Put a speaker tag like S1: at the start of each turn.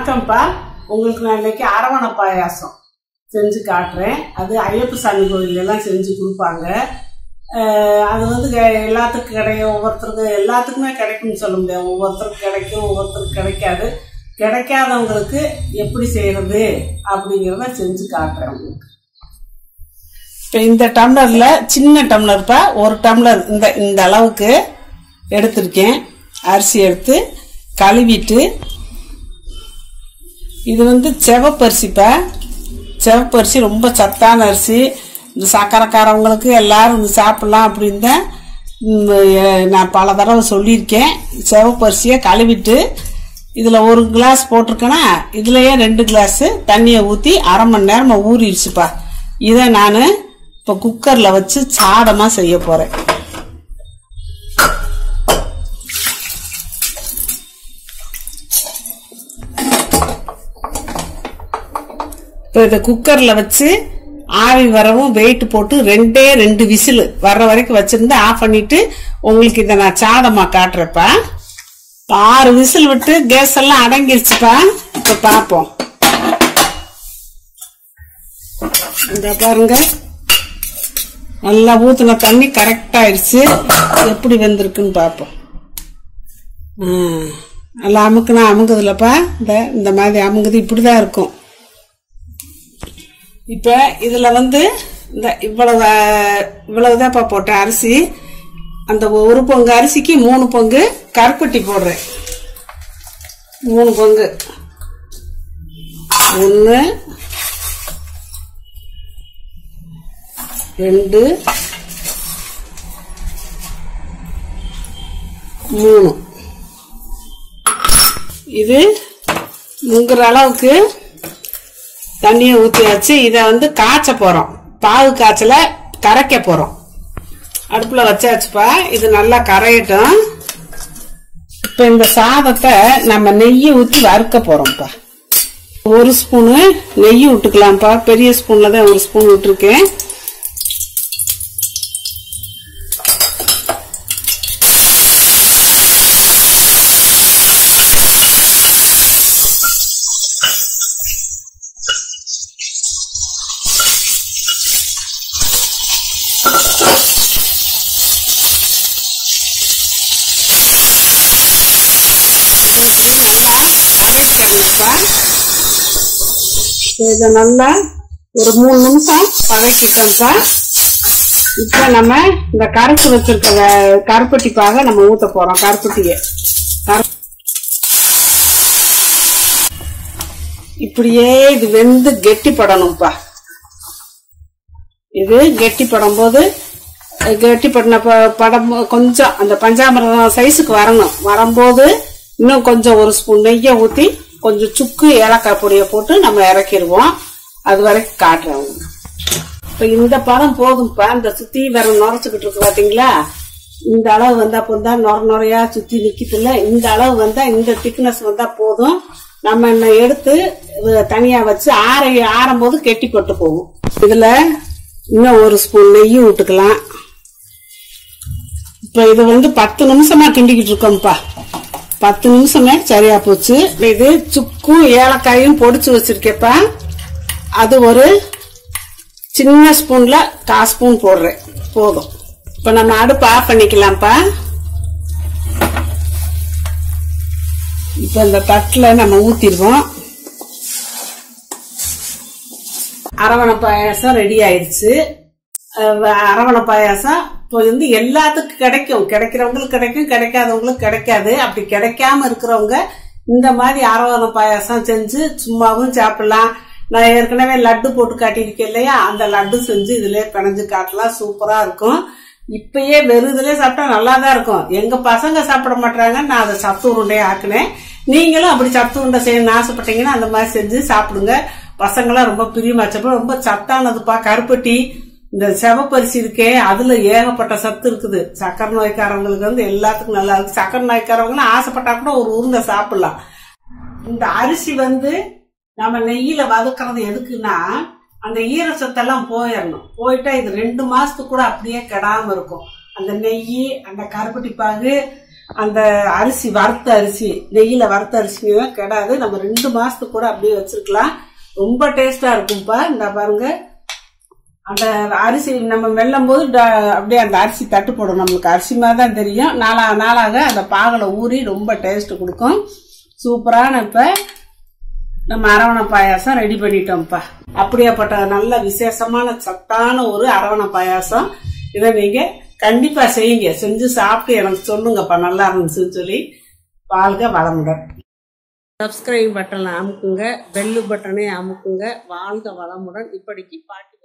S1: வணக்கம்ப்பா உங்களுக்கு நான் இன்னைக்கு அரவணை பாயாசம் செஞ்சு காட்டுறேன் அது ஐயப்ப சாமி கோயில் எல்லாம் செஞ்சு கொடுப்பாங்க அஹ் அது வந்து கெ- எல்லாத்துக்கும் கிடைக்கும் ஒவ்வொருத்தருக்கு எல்லாத்துக்குமே கிடைக்கும்னு சொல்ல முடியாது ஒவ்வொருத்தருக்கு கிடைக்கும் ஒவ்வொருத்தருக்கு கிடைக்காது கிடைக்காதவங்களுக்கு எப்படி செய்யறது அப்படிங்கிறத செஞ்சு காட்டுறேன் உங்களுக்கு இப்போ இந்த டம்ளர்ல சின்ன டம்ளர்ப்பா ஒரு டம்ளர் இந்த இந்த அளவுக்கு எடுத்திருக்கேன் அரிசி எடுத்து கழுவிட்டு இது வந்து செவப்பரிசிப்பா செவப்பரிசி ரொம்ப சத்தான அரிசி இந்த சக்கரைக்காரவங்களுக்கு எல்லாரும் இது சாப்பிடலாம் அப்படின்னு தான் ம், எ- நான் பல தடவை சொல்லியிருக்கேன் செவப்பரிசியை கழுவிட்டு இதில் ஒரு கிளாஸ் போட்டிருக்கேன்னா இதுலயே ரெண்டு கிளாஸ் தண்ணியை ஊற்றி அரை மணி நேரமாக ஊறிடுச்சுப்பா இதை நான் இப்போ குக்கரில் வச்சு சாதமாக செய்ய போகிறேன் இப்போ இதை குக்கரில் வச்சு ஆவி வரவும் வெயிட் போட்டு ரெண்டே ரெண்டு விசில் வர்ற வரைக்கும் வச்சிருந்து ஆஃப் பண்ணிட்டு உங்களுக்கு இதை நான் சாதமாக காட்டுறப்பா இப்ப ஆறு விசில் விட்டு கேஸ் எல்லாம் அடங்கிருச்சுப்பா இப்போ பார்ப்போம் இந்த பாருங்க நல்லா ஊத்துன தண்ணி கரெக்ட் ஆயிடுச்சு எப்படி வெந்திருக்குன்னு பார்ப்போம் ஆ, நல்லா அமுக்குனா அமுங்குதுலப்பா இந்த இந்த மாதிரி அமுங்குது இப்படிதான் இருக்கும் இப்போ இதில் வந்து இந்த இவ்வளவு இவ்வளவுதான்ப்பா போட்டேன் அரிசி அந்த ஒரு பங்கு அரிசிக்கு மூணு பங்கு கருப்பட்டி போடுறேன் மூணு பங்கு ஒன்று ரெண்டு மூணு இது முங்குற அளவுக்கு தண்ணியை ஊற்றியாச்சு இதை வந்து காய்ச்ச போகிறோம் பாகு காய்ச்சல கரைக்க போகிறோம் அடுப்பில் வச்சாச்சுப்பா இது நல்லா கரையட்டும் இப்போ இந்த சாதத்தை நம்ம நெய்யை ஊற்றி வறுக்க போகிறோம்ப்பா ஒரு ஸ்பூனு நெய் விட்டுக்கலாம்ப்பா பெரிய ஸ்பூனில் தான் ஒரு ஸ்பூன் விட்டுருக்கேன் அரைக்கிறோம்ப்பா இதை நல்லா ஒரு மூணு நிமிஷம் பதக்கிட்டோம்ப்பா இப்போ நம்ம இந்த கரைச்சி வச்சிருக்க வே- கருப்பட்டி பாக நம்ம ஊத்த போறோம் கருப்பட்டியை கரு- இப்படியே இது வெந்து கெட்டிப்படணும்ப்பா இது கெட்டிப்படும் போது கெட்டிப்படின ப- படம் கொஞ்சம் அந்த பஞ்சாமிரம் சைஸுக்கு வரணும் வரும்போது இன்னும் கொஞ்சம் ஒரு ஸ்பூன் நெய்யை ஊற்றி கொஞ்சம் சுக்கு ஏலக்காய் பொடியை போட்டு நம்ம இறக்கிடுவோம் அது வரைக்கும் காட்டுறேன் உங்களுக்கு. இப்ப இந்த பதம் போதும்ப்பா இந்த சுத்தி வேற நுரைச்சுக்கிட்டு இருக்கு பாத்தீங்களா இந்த அளவு வந்தா போதும் நுர நுறையா சுத்தி நிக்குதுல்ல இந்த அளவு வந்தா இந்த திக்னஸ் வந்தா போதும் நம்ம இன்ன எடுத்து இது தனியா வச்சு ஆற ஆறும் போது கெட்டி போட்டு போகும் இதுல இன்னும் ஒரு ஸ்பூன் நெய்யும் விட்டுக்கலாம் இப்ப இது வந்து பத்து நிமிஷமா கிண்டிக்கிட்டு இருக்கோம்ப்பா பத்து நிமிஷமே சரியா போச்சு இது சுக்கும் ஏலக்காயும் பொடிச்சு வச்சிருக்கேப்பா அது ஒரு சின்ன ஸ்பூன்ல கால் ஸ்பூன் போடுறேன் போதும் இப்ப நம்ம அடுப்பு ஆஃப் பண்ணிக்கலாம்ப்பா இப்ப இந்த தட்டுல நம்ம ஊத்திடுவோம் அரவணை பாயாசம் ரெடி ஆயிடுச்சு அஹ் அரவணை பாயாசம் இப்போ வந்து எல்லாத்துக்கும் கிடைக்கும் கிடைக்கிறவங்களுக்கு கிடைக்கும் கிடைக்காதவங்களுக்கு கிடைக்காது அப்படி கிடைக்காம இருக்கிறவங்க இந்த மாதிரி அரவணை பாயாசம் செஞ்சு சும்மாவும் சாப்பிடலாம் நான் ஏற்கனவே லட்டு போட்டு காட்டியிருக்கேன் இல்லையா அந்த லட்டு செஞ்சு இதுல பிணைஞ்சு காட்டலாம் சூப்பரா இருக்கும் இப்பயே வெறும் இதுல சாப்பிட்டா நல்லா தான் இருக்கும் எங்க பசங்க சாப்பிட மாட்டாங்க நான் அதை சத்து உருண்டையை ஆக்கினேன் நீங்களும் அப்படி சத்து உருண்டை செய்யணும்னு ஆசைப்பட்டீங்கன்னா அந்த மாதிரி செஞ்சு சாப்பிடுங்க பசங்களாம் ரொம்ப பிரியமா சாப்பிடும் ரொம்ப சத்தானதுப்பா கருப்பட்டி இந்த செவப்பரிசி இருக்கே அதுல ஏகப்பட்ட சத்து இருக்குது சக்கரை நோய்க்காரவங்களுக்கு வந்து எல்லாத்துக்கும் நல்லா இருக்கு சக்கரை நோய்க்காரவங்க ஆசைப்பட்டா கூட ஒரு உருண்டை சாப்பிடலாம் இந்த அரிசி வந்து நம்ம நெய்யில வதக்குறது எதுக்குன்னா அந்த ஈரச்சத்தெல்லாம் போயிடணும் போயிட்டா இது ரெண்டு மாசத்துக்கு கூட அப்படியே கெடாம இருக்கும் அந்த நெய் அந்த கருப்பட்டி பாகு அந்த அரிசி வறுத்த அரிசி நெய்யில வறுத்த அரிசி கெடாது நம்ம ரெண்டு மாசத்துக்கு கூட அப்படியே வச்சிருக்கலாம் ரொம்ப டேஸ்டா இருக்கும்ப்பா இந்த பாருங்க அந்த அரிசி நம்ம மெல்லும் போது ட- அப்படியே அந்த அரிசி தட்டுப்படும் நம்மளுக்கு அரிசி மாதிரி தான் தெரியும் நாளா நாளாக அந்த பாகலை ஊறி ரொம்ப டேஸ்ட் கொடுக்கும் சூப்பரான இப்ப நம்ம அரவணை பாயாசம் ரெடி பண்ணிட்டோம்ப்பா அப்படியாப்பட்ட நல்ல விசேஷமான சத்தான ஒரு அரவணை பாயாசம் இதை நீங்க கண்டிப்பா செய்யுங்க செஞ்சு சாப்பிட்டு எனக்கு சொல்லுங்கப்பா நல்லா இருந்துச்சுன்னு சொல்லி வாழ்க வளமுடன் சப்ஸ்கிரைப் பட்டனை அமுக்குங்க பெல்லு பட்டனை அமுக்குங்க வாழ்க வளமுடன் இப்படிக்கு பாட்டி